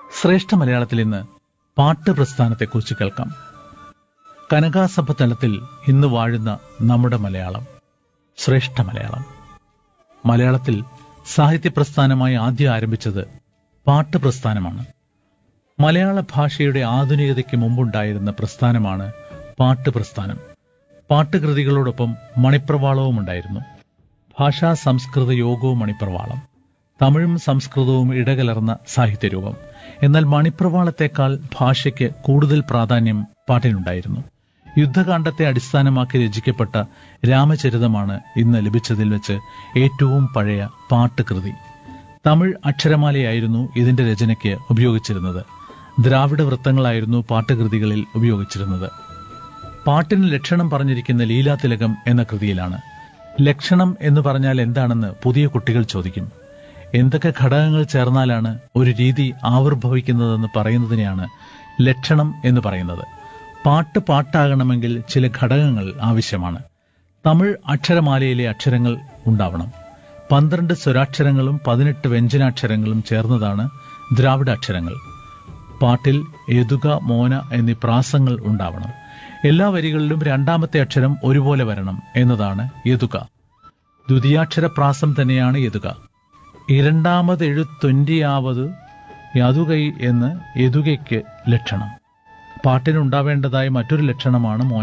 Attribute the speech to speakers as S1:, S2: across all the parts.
S1: ശ്രേഷ്ഠ മലയാളത്തിൽ ഇന്ന് പാട്ട് പ്രസ്ഥാനത്തെക്കുറിച്ച് കേൾക്കാം കനകാസഭ തലത്തിൽ ഇന്ന് വാഴുന്ന നമ്മുടെ മലയാളം ശ്രേഷ്ഠ മലയാളം മലയാളത്തിൽ സാഹിത്യ പ്രസ്ഥാനമായി ആദ്യം ആരംഭിച്ചത് പാട്ട് പ്രസ്ഥാനമാണ് മലയാള ഭാഷയുടെ ആധുനികതയ്ക്ക് മുമ്പുണ്ടായിരുന്ന പ്രസ്ഥാനമാണ് പാട്ട് പ്രസ്ഥാനം പാട്ടുകൃതികളോടൊപ്പം മണിപ്രവാളവും ഉണ്ടായിരുന്നു ഭാഷാ സംസ്കൃത യോഗവും മണിപ്രവാളം തമിഴും സംസ്കൃതവും ഇടകലർന്ന സാഹിത്യരൂപം എന്നാൽ മണിപ്രവാളത്തെക്കാൾ ഭാഷയ്ക്ക് കൂടുതൽ പ്രാധാന്യം പാട്ടിനുണ്ടായിരുന്നു യുദ്ധകാന്ഡത്തെ അടിസ്ഥാനമാക്കി രചിക്കപ്പെട്ട രാമചരിതമാണ് ഇന്ന് ലഭിച്ചതിൽ വെച്ച് ഏറ്റവും പഴയ പാട്ടുകൃതി തമിഴ് അക്ഷരമാലയായിരുന്നു ഇതിന്റെ രചനയ്ക്ക് ഉപയോഗിച്ചിരുന്നത് ദ്രാവിഡ വൃത്തങ്ങളായിരുന്നു പാട്ടുകൃതികളിൽ ഉപയോഗിച്ചിരുന്നത് പാട്ടിന് ലക്ഷണം പറഞ്ഞിരിക്കുന്ന ലീലാതിലകം എന്ന കൃതിയിലാണ് ലക്ഷണം എന്ന് പറഞ്ഞാൽ എന്താണെന്ന് പുതിയ കുട്ടികൾ ചോദിക്കും എന്തൊക്കെ ഘടകങ്ങൾ ചേർന്നാലാണ് ഒരു രീതി ആവിർഭവിക്കുന്നതെന്ന് പറയുന്നതിനെയാണ് ലക്ഷണം എന്ന് പറയുന്നത് പാട്ട് പാട്ടാകണമെങ്കിൽ ചില ഘടകങ്ങൾ ആവശ്യമാണ് തമിഴ് അക്ഷരമാലയിലെ അക്ഷരങ്ങൾ ഉണ്ടാവണം പന്ത്രണ്ട് സ്വരാക്ഷരങ്ങളും പതിനെട്ട് വ്യഞ്ജനാക്ഷരങ്ങളും ചേർന്നതാണ് ദ്രാവിഡ അക്ഷരങ്ങൾ പാട്ടിൽ എതുക മോന എന്നീ പ്രാസങ്ങൾ ഉണ്ടാവണം എല്ലാ വരികളിലും രണ്ടാമത്തെ അക്ഷരം ഒരുപോലെ വരണം എന്നതാണ് യതുക ദ്വിതീയാക്ഷര പ്രാസം തന്നെയാണ് യതുക ഇരണ്ടാമത് എഴുത്തൊന്റിയാവത് യതുകൈ എന്ന് യതുകയ്ക്ക് ലക്ഷണം പാട്ടിനുണ്ടാവേണ്ടതായ മറ്റൊരു ലക്ഷണമാണ് മോന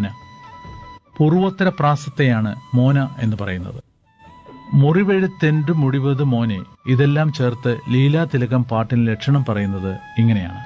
S1: പൂർവോത്തര പ്രാസത്തെയാണ് മോന എന്ന് പറയുന്നത് മുറിവെഴുത്തെൻറ് മുടിവത് മോനെ ഇതെല്ലാം ചേർത്ത് ലീലാതിലകം പാട്ടിന് ലക്ഷണം പറയുന്നത് ഇങ്ങനെയാണ്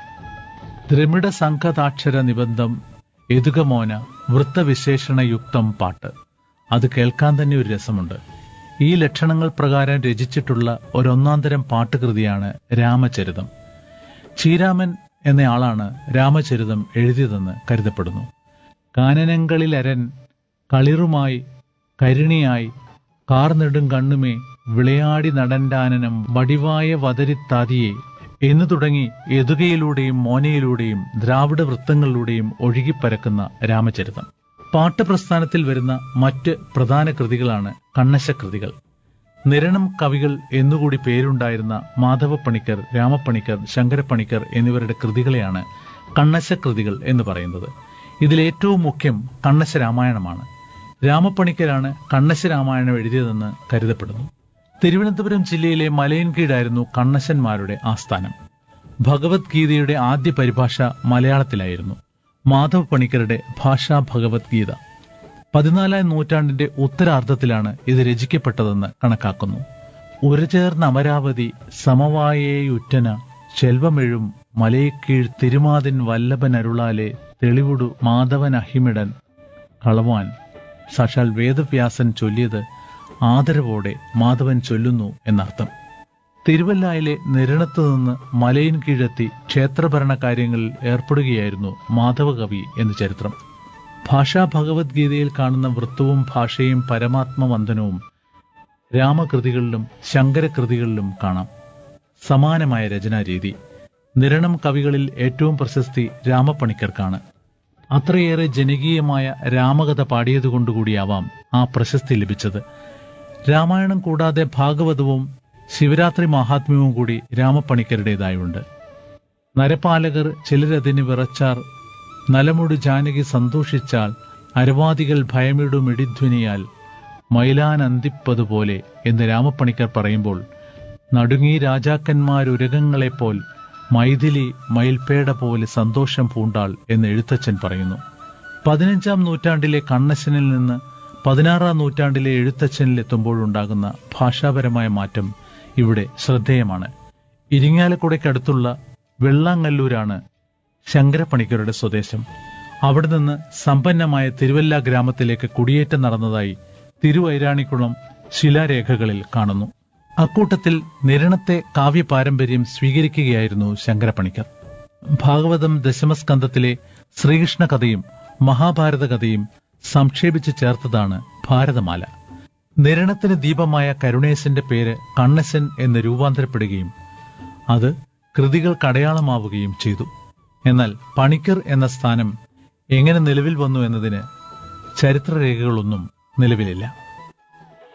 S1: ദ്രമിഡ സംഘതാക്ഷര നിബന്ധം എതുകമോന വൃത്തവിശേഷണയുക്തം പാട്ട് അത് കേൾക്കാൻ തന്നെ ഒരു രസമുണ്ട് ഈ ലക്ഷണങ്ങൾ പ്രകാരം രചിച്ചിട്ടുള്ള ഒരൊന്നാന്തരം പാട്ടുകൃതിയാണ് രാമചരിതം ശ്രീരാമൻ എന്നയാളാണ് രാമചരിതം എഴുതിയതെന്ന് കരുതപ്പെടുന്നു കാനനങ്ങളിലരൻ കളിറുമായി കരുണിയായി കാർനെടും കണ്ണുമേ വിളയാടി നടണ്ടാനനം വടിവായ വതരിത്താതിയെ എന്നു തുടങ്ങി എതുകയിലൂടെയും മോനയിലൂടെയും ദ്രാവിഡ വൃത്തങ്ങളിലൂടെയും ഒഴുകിപ്പരക്കുന്ന രാമചരിതം പാട്ട് പ്രസ്ഥാനത്തിൽ വരുന്ന മറ്റ് പ്രധാന കൃതികളാണ് കണ്ണശകൃതികൾ നിരണം കവികൾ എന്നുകൂടി പേരുണ്ടായിരുന്ന മാധവപ്പണിക്കർ രാമപ്പണിക്കർ ശങ്കരപ്പണിക്കർ എന്നിവരുടെ കൃതികളെയാണ് കണ്ണശകൃതികൾ എന്ന് പറയുന്നത് ഇതിലേറ്റവും മുഖ്യം കണ്ണശ രാമായണമാണ് രാമപ്പണിക്കരാണ് കണ്ണശ രാമായണം എഴുതിയതെന്ന് കരുതപ്പെടുന്നു തിരുവനന്തപുരം ജില്ലയിലെ മലയൻകീഴായിരുന്നു കണ്ണശന്മാരുടെ ആസ്ഥാനം ഭഗവത്ഗീതയുടെ ആദ്യ പരിഭാഷ മലയാളത്തിലായിരുന്നു മാധവ് പണിക്കരുടെ ഭാഷാ ഭഗവത്ഗീത പതിനാലാം നൂറ്റാണ്ടിന്റെ ഉത്തരാർദ്ധത്തിലാണ് ഇത് രചിക്കപ്പെട്ടതെന്ന് കണക്കാക്കുന്നു ഉരചേർന്ന അമരാവതി സമവായേയുറ്റന ചെൽവമെഴും മലയക്കീഴ് തിരുമാതിൻ വല്ലഭൻ അരുളാലെ തെളിവുടു മാധവൻ അഹിമിടൻ കളവാൻ സാക്ഷാൽ വേദവ്യാസൻ ചൊല്ലിയത് ആദരവോടെ മാധവൻ ചൊല്ലുന്നു എന്നർത്ഥം തിരുവല്ലായിലെ നിരണത്തു നിന്ന് മലയിൻ കീഴെത്തി ക്ഷേത്രഭരണ കാര്യങ്ങളിൽ ഏർപ്പെടുകയായിരുന്നു മാധവകവി എന്ന് ചരിത്രം ഭാഷാ ഭഗവത്ഗീതയിൽ കാണുന്ന വൃത്തവും ഭാഷയും പരമാത്മവന്ദനവും രാമകൃതികളിലും ശങ്കരകൃതികളിലും കാണാം സമാനമായ രചനാരീതി നിരണം കവികളിൽ ഏറ്റവും പ്രശസ്തി രാമപ്പണിക്കർക്കാണ് അത്രയേറെ ജനകീയമായ രാമകഥ പാടിയതുകൊണ്ടുകൂടിയാവാം ആ പ്രശസ്തി ലഭിച്ചത് രാമായണം കൂടാതെ ഭാഗവതവും ശിവരാത്രി മഹാത്മ്യവും കൂടി രാമപ്പണിക്കരുടേതായുണ്ട് നരപാലകർ ചിലരതിന് വിറച്ചാർ നലമുടി ജാനകി സന്തോഷിച്ചാൽ അരവാദികൾ ഭയമിടും ഇടിധ്വനിയാൽ മൈലാനന്ദിപ്പതുപോലെ എന്ന് രാമപ്പണിക്കർ പറയുമ്പോൾ നടുങ്ങി രാജാക്കന്മാരുരകങ്ങളെപ്പോൽ മൈഥിലി മയിൽപേട പോലെ സന്തോഷം പൂണ്ടാൾ എന്ന് എഴുത്തച്ഛൻ പറയുന്നു പതിനഞ്ചാം നൂറ്റാണ്ടിലെ കണ്ണശനിൽ നിന്ന് പതിനാറാം നൂറ്റാണ്ടിലെ എഴുത്തച്ഛനിലെത്തുമ്പോഴുണ്ടാകുന്ന ഭാഷാപരമായ മാറ്റം ഇവിടെ ശ്രദ്ധേയമാണ് ഇരിങ്ങാലക്കുടയ്ക്കടുത്തുള്ള വെള്ളാങ്ങല്ലൂരാണ് ശങ്കരപ്പണിക്കരുടെ സ്വദേശം അവിടെ നിന്ന് സമ്പന്നമായ തിരുവല്ല ഗ്രാമത്തിലേക്ക് കുടിയേറ്റം നടന്നതായി തിരുവൈരാണിക്കുളം ശിലാരേഖകളിൽ കാണുന്നു അക്കൂട്ടത്തിൽ നിരണത്തെ കാവ്യപാരമ്പര്യം സ്വീകരിക്കുകയായിരുന്നു ശങ്കരപ്പണിക്കർ ഭാഗവതം ദശമസ്കന്ധത്തിലെ ശ്രീകൃഷ്ണ കഥയും മഹാഭാരത കഥയും സംക്ഷേപിച്ച് ചേർത്തതാണ് ഭാരതമാല നിരണത്തിന് ദീപമായ കരുണേശന്റെ പേര് കണ്ണശൻ എന്ന് രൂപാന്തരപ്പെടുകയും അത് കൃതികൾക്ക് അടയാളമാവുകയും ചെയ്തു എന്നാൽ പണിക്കർ എന്ന സ്ഥാനം എങ്ങനെ നിലവിൽ വന്നു എന്നതിന് ചരിത്രരേഖകളൊന്നും നിലവിലില്ല